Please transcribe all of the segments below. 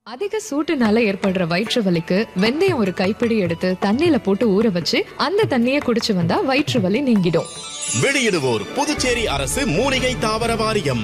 அதிக சூட்டுனால ஏற்படுற வயிற்று வலிக்கு வெந்தயம் ஒரு கைப்பிடி எடுத்து தண்ணியில போட்டு ஊற வச்சு அந்த தண்ணியை குடிச்சு வந்தா வயிற்று வலி நீங்கிடும் வெளியிடுவோர் புதுச்சேரி அரசு மூலிகை தாவர வாரியம்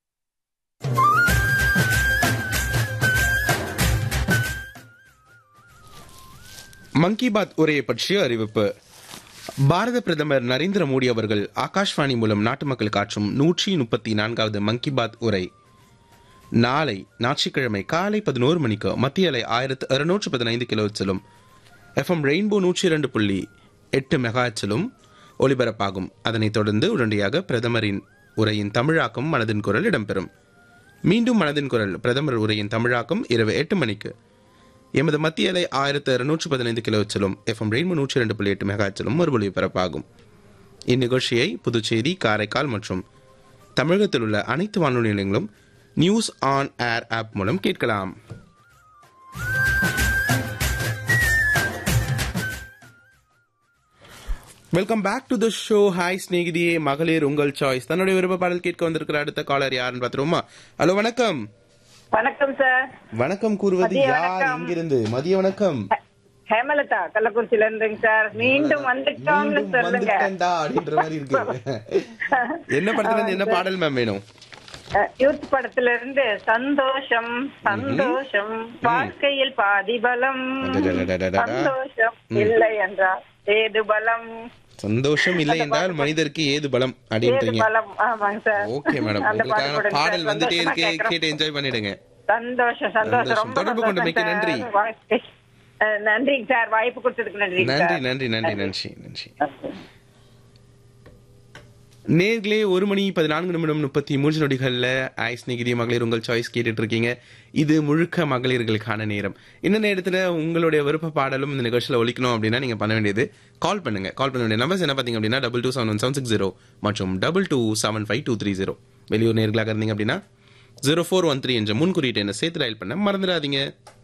மங்கி பாத் உரையை பற்றிய அறிவிப்பு பாரத பிரதமர் நரேந்திர மோடி அவர்கள் ஆகாஷ்வாணி மூலம் நாட்டு மக்களுக்கு ஆற்றும் நூற்றி முப்பத்தி நான்காவது மங்கி பாத் உரை நாளை ஞாயிற்றுக்கிழமை காலை பதினோரு மணிக்கு மத்திய அலை ஆயிரத்து அறுநூற்று பதினைந்து கிலோச்சிலும் எஃப்எம் ரெயின்போ நூற்றி இரண்டு புள்ளி எட்டு மெகாச்சிலும் ஒலிபரப்பாகும் அதனைத் தொடர்ந்து உடனடியாக பிரதமரின் உரையின் தமிழாக்கம் மனதின் குரல் இடம்பெறும் மீண்டும் மனதின் குரல் பிரதமர் உரையின் தமிழாக்கம் இரவு எட்டு மணிக்கு எமது மத்திய அலை ஆயிரத்து இருநூற்று பதினைந்து கிலோச்சிலும் எஃப்எம் ரெயின்போ நூற்றி இரண்டு புள்ளி எட்டு மெகாச்சிலும் மறுபொலி ஒலிபரப்பாகும் இந்நிகழ்ச்சியை புதுச்சேரி காரைக்கால் மற்றும் தமிழகத்தில் உள்ள அனைத்து வானொலி நிலையங்களும் நியூஸ் ஆன் ஏர் ஆப் மூலம் கேட்கலாம் welcome back to the show hi ஸ்நேகிதியே மகளிர் உங்கள் சாய்ஸ் தன்னுடைய விருப்ப பாடல் கேட்க வந்திருக்கிற அடுத்த காலர் யாருன்னு பார்த்துருவோமா ஹலோ வணக்கம் வணக்கம் சார் வணக்கம் கூறுவது மதிய யார் வணக்கம். இங்கிருந்து மதிய வணக்கம் ஹேமலதா கள்ளக்குறிச்சியில இருந்துங்க சார் மீண்டும் வந்துட்டோம்னு மீண்டும் சொல்லுங்க வந்துட்டேன்டா அப்படின்ற மாதிரி இருக்கு என்ன படத்துல இருந்து என்ன பாடல் மேம் வேணும் அஹ், யூத் படத்துல இருந்து சந்தோஷம் சந்தோஷம் வாழ்க்கையில் பாதி பலம் அடடடடடடா. சந்தோஷம் இல்லை என்றால் ஏது பலம் சந்தோஷம் இல்லை என்றால் மனிதருக்கு ஏது பலம் ஏது அப்படின்றீங்க பலம் ஆமாங்க சார் ஓகே மேடம் அந்த பாட்டு உங்களுக்கான போடுங்க பாடல் சார். வந்துட்டே சந்தோஷமா இருக்கு கேட்கிறோம். கேட்டு என்ஜாய் பண்ணிடுங்க சந்தோஷம் சந்தோஷம் சந்தோஷம். ரொம்ப தொடர்பு கொண்டு மிக்க சந்தோஷம் நன்றி. சார். வாழ்க்கை- அஹ், நன்றிங்க சார் வாய்ப்பு கொடுத்ததுக்கு நன்றிங்க நன்றி சார் நன்றி நன்றி நன்றி நன்றி நேர்களே ஒரு மணி பதினான்கு நிமிடம் முப்பத்தி மூன்று நொடிகள்ல ஐஸ் நிகிதி மகளிர் உங்கள் சாய்ஸ் கேட்டுட்டு இருக்கீங்க இது முழுக்க மகளிர்களுக்கான நேரம் இந்த நேரத்துல உங்களுடைய விருப்ப பாடலும் இந்த நிகழ்ச்சியில ஒலிக்கணும் அப்படின்னா நீங்க பண்ண வேண்டியது கால் பண்ணுங்க கால் பண்ண வேண்டிய நம்பர்ஸ் என்ன பாத்தீங்க அப்படின்னா double two seven one seven six zero மற்றும் double two seven five two three zero வெளியூர் நேர்களாக இருந்தீங்க அப்படின்னா ஜீரோ ஃபோர் ஒன் த்ரீ என்ற முன்குறியீட்டு என்ன சேர்த்து டயல் பண்ண மறந்துடாதீங்க